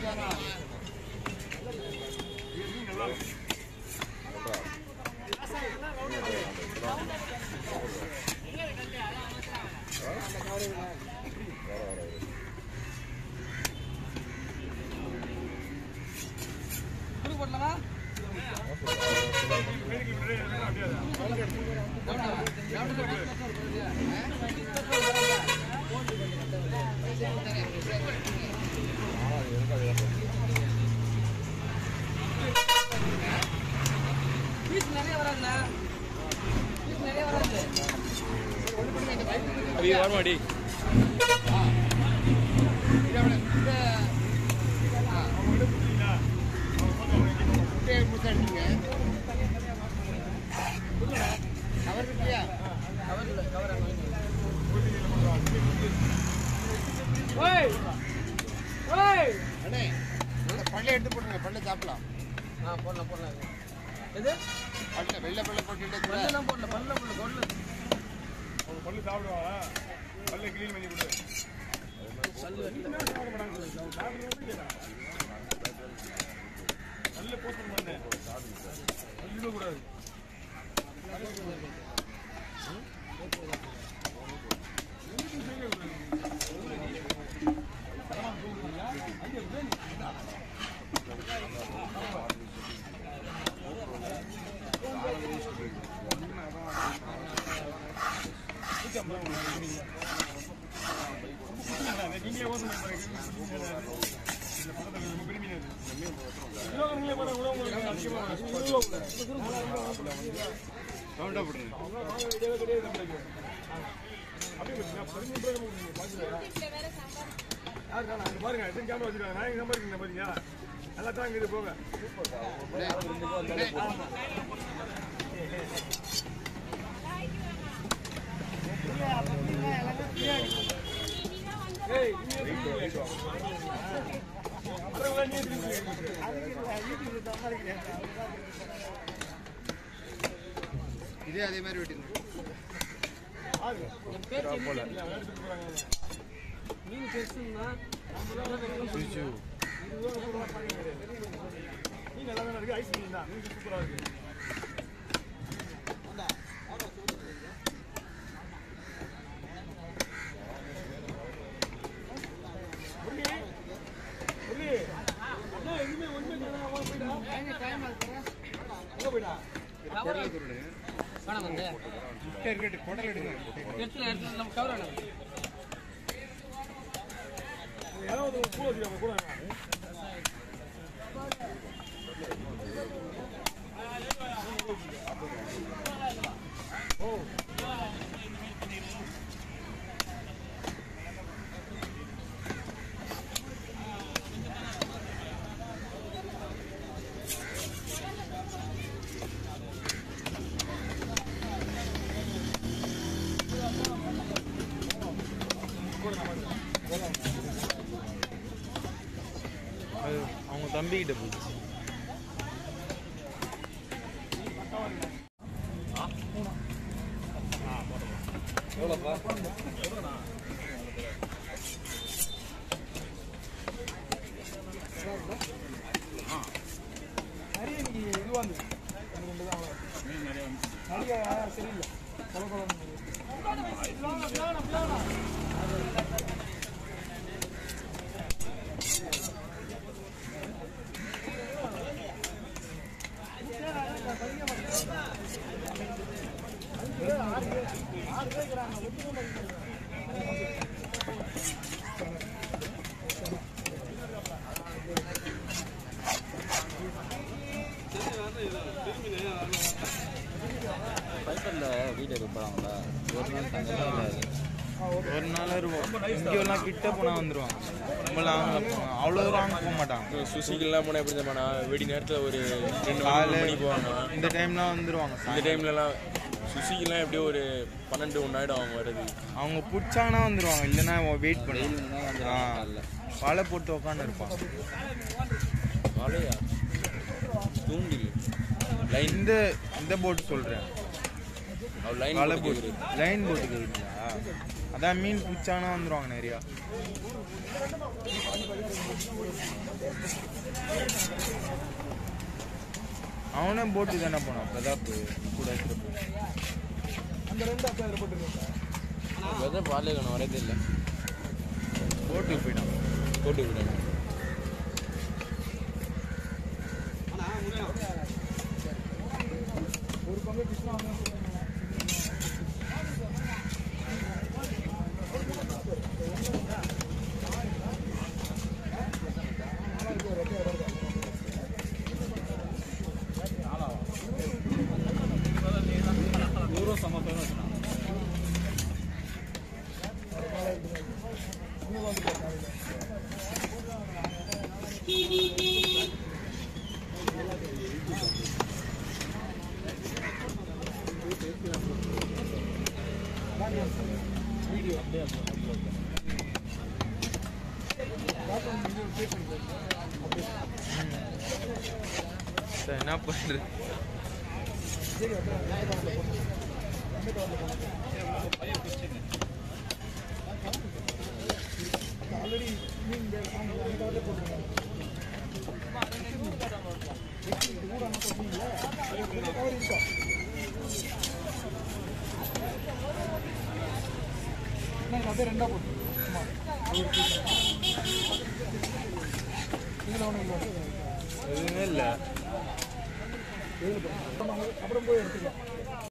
அடி வரமாடி பல்ல எடுத்து போட்டுருங்க பல்ல சாப்பிடலாம் பல்ல வெள்ளை பல்ல போட்டுட்டு கூட அவங்க பல்லு சாப்பிடுவாங்க பல்ல கிளீன் பண்ணி கொடு நல்ல போஸ்ட் பண்ண பல்லு கூடாது நீங்களே ஓசனை பாருங்க இந்த படத்தை ரொம்ப பெருமையாது நீங்களே பாருங்க கூட உங்களுக்கு அதிகமாக சவுண்டா போடுங்க பாருங்க எத்தனை கேமரா வச்சிருக்காங்க நான் எங்க நம்பர் இருக்கீங்க பாத்தீங்க நல்லா தான் இது போக ஏய் மற்றவங்க நீ இதே அதே மாதிரி வெட்டிருங்க மீன் நல்லா தான் இருக்கு ஐஸ் மீன் தான் மீன் சூப்பரா இருக்கு முரளி, முரளி, அண்ணா, எங்கேயுமே ஒண்ணுமே காணோம், அவன் போயிட்டான். எங்க போயிட்டான்? குடலை துருடு இருக்கட்டும் குடல் எடுங்க ஏதாவது ஒரு பூ வச்சிருக்காங்க, கூட வேணாம். அது அவங்க தம்பிக்கிட்ட போச்சு நிறைய இன்னைக்கு இதுவா இருந்தது. ஒண்ணு ரெண்டு தான் அவ்வளவு. நிறைய சரியில்லை. கொல கொலன்னு இருந்தது. பைப்பல்ல வீடு எடுக்க போகிறாங்களா ஒரு நாள் தங்கலாம் இல்லை ஒரு நாள் இருக்கும் இங்கெல்லாம் கிட்ட போனா வந்துருவாங்க நம்மளாம் அவ்வளோ தூரம் அங்கே போக மாட்டாங்க சுசிக்கெல்லாம் போனால் எப்படி தெரியுமாண்ணா வெடி நேரத்தில் ஒரு ரெண்டு காலை நாலு மணிக்கு போவாங்க இந்த டைம்லாம் வந்துருவாங்க இந்த டைம்லலாம் சுசிக்கெல்லாம் எப்படியோ ஒரு பன்னெண்டு ஒன்று ஆகிடும் அவங்க வர்றது அவங்க பிடிச்சாங்கன்னா வந்துருவாங்க இல்லைன்னா வெயிட் வெயில் பண்ணுவாங்க முன்னா வந்து ஆ. காலைல வலை போட்டு உட்காந்து இருப்பான் வலையா தூண்டில் லைன் இந்த இந்த போட்டு சொல்றேன் அவர் லைன் வலை போட்டு போட்டு லைன் போட்டு கேக்குறீங்களா அதான் மீன் பிடிச்சானா வந்துருவாங்க நிறையா அவனே போட்டு தானே போனான் பிரதாப் கூட இருக்கிறப்போ. அந்த ரெண்டு அப்போ அதில் போட்டுருக்கேன் வெதை பாலைக்கணும் வரதே இல்லை போட்டுக்கு போயிட்டான் போட்டு விடணும் ஒரு பங்கு கிருஷ்ணா வந்து இவரும் செம்ம ஃபேமஸ் சரி என்ன பண்ணுறது ஆல்ரெடி மீன் அந்த கவரில் போட்டுருக்கேன் இது கூட அண்ணா போட்டீங்களா இந்த கவர் இருக்கா அண்ணா இது அப்படியே ரெண்டா போட்டு ஆமாம் இதில் ஒன்றும் இல்லை எதுவுமே இல்லை அப்புறம் போய் எடுத்துக்கலாம்